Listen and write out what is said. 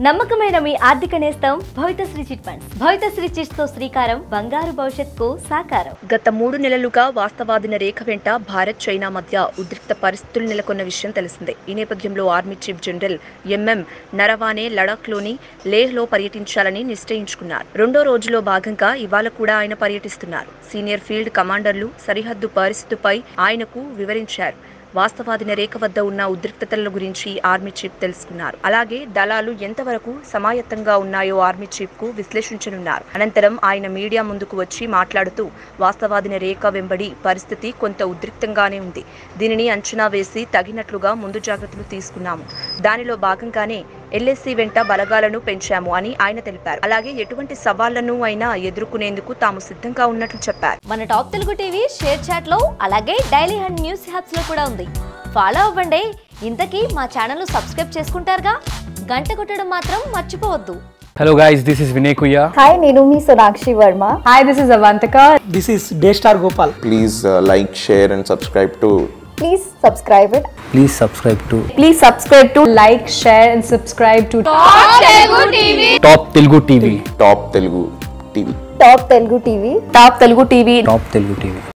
నమ్మకమైన మీ ఆర్థిక నేస్తం Bhavithasri chit funds Bhavithasri chits తో శ్రీకారం బంగారు భవిష్యత్తుకు సాకారం గత మూడు నెలలుగా వాస్తవాదిన రేఖ వెంట భారత్ చైనా మధ్య ఉద్రిక్త పరిస్థితులు నెలకొన్న విషయం తెలిసిందే ఈ నేపథ్యంలో army chief general MM Naravane లడాఖ్లోని లేహ్లో పర్యటించాలని నిశ్చయించుకున్నారు రెండో రోజులో భాగంగా ఇవాళ కూడా ఆయన పర్యటిస్తున్నారు సీనియర్ ఫీల్డ్ కమాండర్లు సరిహద్దు పరిస్థితిపై ఆయనకు వివరించారు వాస్తవాదిన రేఖ వద్ద ఉన్న ఉద్రిక్తతల గురించి ఆర్మీ చీఫ్ తెలుసుకున్నారు అలాగే దళాలు ఎంతవరకు సమాయత్తంగా ఉన్నాయో ఆర్మీ చీఫ్ కు విశ్లేషించనున్నారు అనంతరం ఆయన మీడియా ముందుకు వచ్చి మాట్లాడుతూ వాస్తవాదిన రేఖ వెంబడి పరిస్థితి కొంత ఉద్రిక్తంగానే ఉంది దీనిని అంచనా వేసి తగినట్లుగా ముందు జాగ్రత్తలు తీసుకున్నాము దానిలో భాగంగానే ఎల్ఎస్సి వెంట బలగాలను పెంచాము అని ఆయన తెలిపారు అలాగే ఎటువంటి సవాళ్లను అయినా ఎదుర్కొనేందుకు తాము సిద్ధంగా ఉన్నట్లు చెప్పారు మన top Telugu TV ShareChat లో అలాగే డైలీ హండ్ న్యూస్ హ్యాప్స్ లో కూడా ఉంది ఫాలో అవ్వండి ఇంతకీ మా ఛానల్ సబ్స్క్రైబ్ చేసుకుంటారుగా గంట కొట్టడం మాత్రం మర్చిపోవద్దు Hello guys, this is Vinay Kuya. Hi, నేను మీ Sonakshi Varma Hi, this is Avantika. This is Daystar Gopal. please uh, like, share, and subscribe to please subscribe it Please subscribe to Please subscribe to like, share, and subscribe to Top Telugu TV. Top Telugu TV. Top Telugu TV Top Telugu TV. Top Telugu TV.